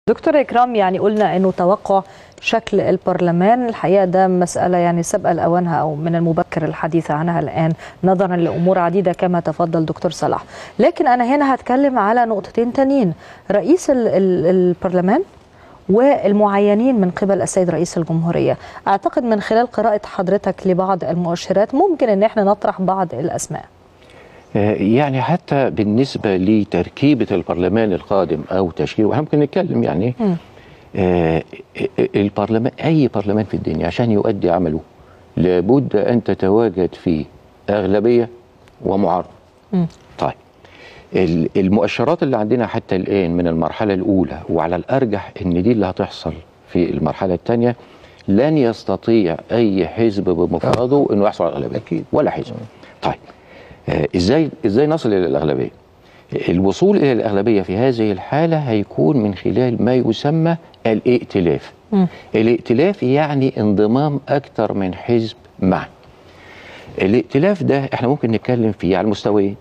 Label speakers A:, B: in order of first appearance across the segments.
A: دكتور إكرام يعني قلنا أنه توقع شكل البرلمان الحقيقة ده مسألة يعني سبق لأوانها أو من المبكر الحديث عنها الآن نظرا لأمور عديدة كما تفضل دكتور صلاح لكن أنا هنا هتكلم على نقطتين تانيين رئيس ال ال البرلمان والمعينين من قبل السيد رئيس الجمهورية أعتقد من خلال قراءة حضرتك لبعض المؤشرات ممكن أن احنا نطرح بعض الأسماء
B: يعني حتى بالنسبة لتركيبة البرلمان القادم أو تشكيله احنا ممكن نتكلم يعني
A: م.
B: آه البرلمان أي برلمان في الدنيا عشان يؤدي عمله لابد أن تتواجد فيه أغلبية ومعارضة
A: م.
B: طيب ال- المؤشرات اللي عندنا حتى الآن من المرحلة الأولى وعلى الأرجح إن دي اللي هتحصل في المرحلة الثانية لن يستطيع أي حزب بمفرده إنه يحصل على الأغلبية
C: أكيد.
B: ولا حزب طيب آه، ازاي ازاي نصل الى الاغلبيه الوصول الى الاغلبيه في هذه الحاله هيكون من خلال ما يسمى الائتلاف
A: م.
B: الائتلاف يعني انضمام اكثر من حزب معا الائتلاف ده احنا ممكن نتكلم فيه على المستويين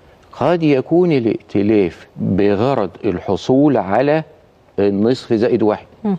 B: قد يكون الائتلاف بغرض الحصول على النصف زائد واحد
A: م.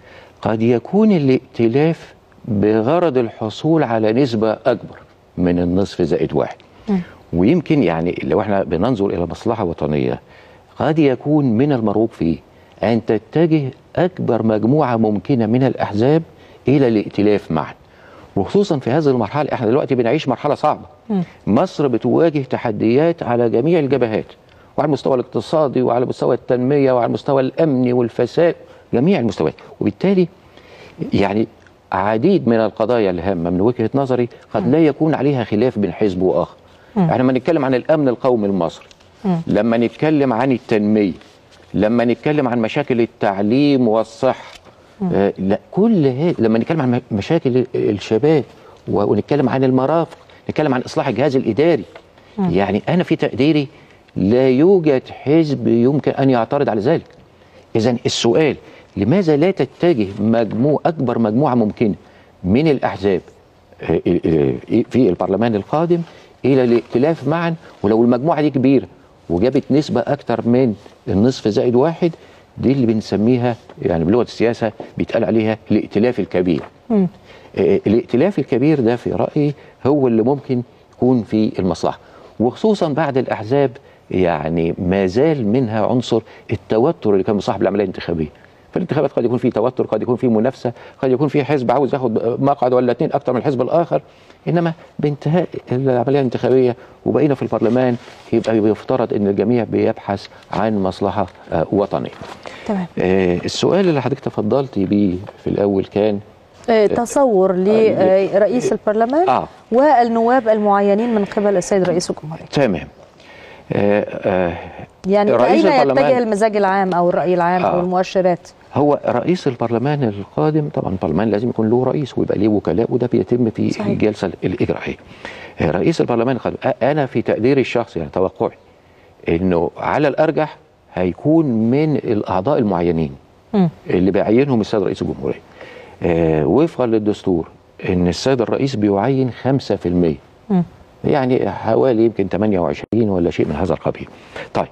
B: قد يكون الائتلاف بغرض الحصول على نسبة أكبر من النصف زائد واحد
A: م.
B: ويمكن يعني لو احنا بننظر إلى مصلحة وطنية قد يكون من المرغوب فيه أن تتجه أكبر مجموعة ممكنة من الأحزاب إلى الائتلاف معا وخصوصا في هذه المرحلة احنا دلوقتي بنعيش مرحلة صعبة
A: م.
B: مصر بتواجه تحديات على جميع الجبهات وعلى المستوى الاقتصادي وعلى مستوى التنمية وعلى المستوى الأمني والفساد جميع المستويات وبالتالي يعني عديد من القضايا الهامة من وجهة نظري قد لا يكون عليها خلاف بين حزب وآخر
A: مم.
B: احنا لما نتكلم عن الأمن القومي المصري
A: مم.
B: لما نتكلم عن التنمية لما نتكلم عن مشاكل التعليم والصحة آه لا كل هذا لما نتكلم عن م- مشاكل الشباب و- ونتكلم عن المرافق نتكلم عن إصلاح الجهاز الإداري يعني أنا في تقديري لا يوجد حزب يمكن أن يعترض على ذلك إذا السؤال لماذا لا تتجه مجموع أكبر مجموعة ممكنة من الأحزاب آه، آه، آه، في البرلمان القادم إلى الائتلاف معا ولو المجموعة دي كبيرة وجابت نسبة أكتر من النصف زائد واحد دي اللي بنسميها يعني بلغة السياسة بيتقال عليها الائتلاف الكبير
A: م.
B: آه، الائتلاف الكبير ده في رأيي هو اللي ممكن يكون في المصلحة وخصوصا بعد الأحزاب يعني ما زال منها عنصر التوتر اللي كان مصاحب العملية الانتخابية في الانتخابات قد يكون في توتر قد يكون في منافسة قد يكون في حزب عاوز ياخد مقعد ولا اتنين أكتر من الحزب الآخر إنما بانتهاء العملية الانتخابية وبقينا في البرلمان يبقى يفترض أن الجميع بيبحث عن مصلحة آه، وطنية
A: تمام
B: آه، السؤال اللي حضرتك تفضلت بيه في الأول كان
A: آه، تصور لرئيس البرلمان
B: آه.
A: والنواب المعينين من قبل السيد رئيس الجمهورية
B: تمام آه، آه،
A: يعني
B: رئيس
A: أين
B: البرلمان-
A: يتجه المزاج العام أو الرأي العام أو
B: آه.
A: المؤشرات
B: هو رئيس البرلمان القادم طبعا البرلمان لازم يكون له رئيس ويبقى ليه وكلاء وده بيتم في
A: صحيح.
B: الجلسه الاجرائيه. آه، رئيس البرلمان القادم آه، انا في تقديري الشخصي يعني توقعي انه على الارجح هيكون من الاعضاء المعينين
A: م.
B: اللي بيعينهم السيد رئيس الجمهوريه. آه، وفقا للدستور ان السيد الرئيس بيعين 5%
A: م.
B: يعني حوالي يمكن 28 ولا شيء من هذا القبيل. طيب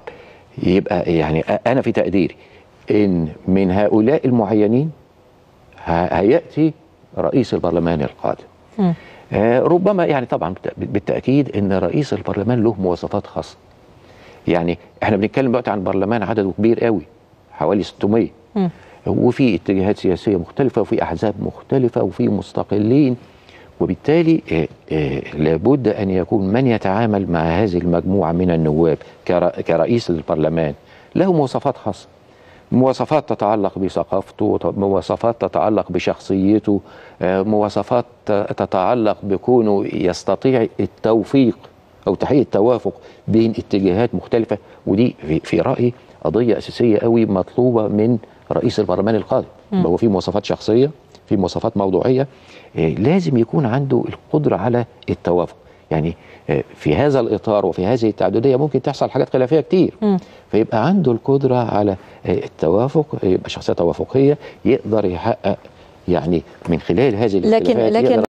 B: يبقى يعني انا في تقديري ان من هؤلاء المعينين ه- هياتي رئيس البرلمان القادم.
A: م.
B: آه، ربما يعني طبعا بالت- بالتاكيد ان رئيس البرلمان له مواصفات خاصه. يعني احنا بنتكلم دلوقتي عن برلمان عدده كبير قوي حوالي 600
A: م.
B: وفي اتجاهات سياسيه مختلفه وفي احزاب مختلفه وفي مستقلين وبالتالي آه، آه، لابد ان يكون من يتعامل مع هذه المجموعه من النواب كر- كرئيس البرلمان له مواصفات خاصه مواصفات تتعلق بثقافته ت- مواصفات تتعلق بشخصيته آه، مواصفات ت- تتعلق بكونه يستطيع التوفيق او تحقيق التوافق بين اتجاهات مختلفه ودي في, في رايي قضيه اساسيه قوي مطلوبه من رئيس البرلمان القادم هو في مواصفات شخصيه في مواصفات موضوعيه آه، لازم يكون عنده القدره على التوافق يعني آه، في هذا الاطار وفي هذه التعدديه ممكن تحصل حاجات خلافيه كتير
A: م.
B: فيبقى عنده القدره على آه، التوافق يبقى شخصيه توافقيه يقدر يحقق يعني من خلال هذه
A: لكن
B: الاختلافات
A: لكن
B: يقدر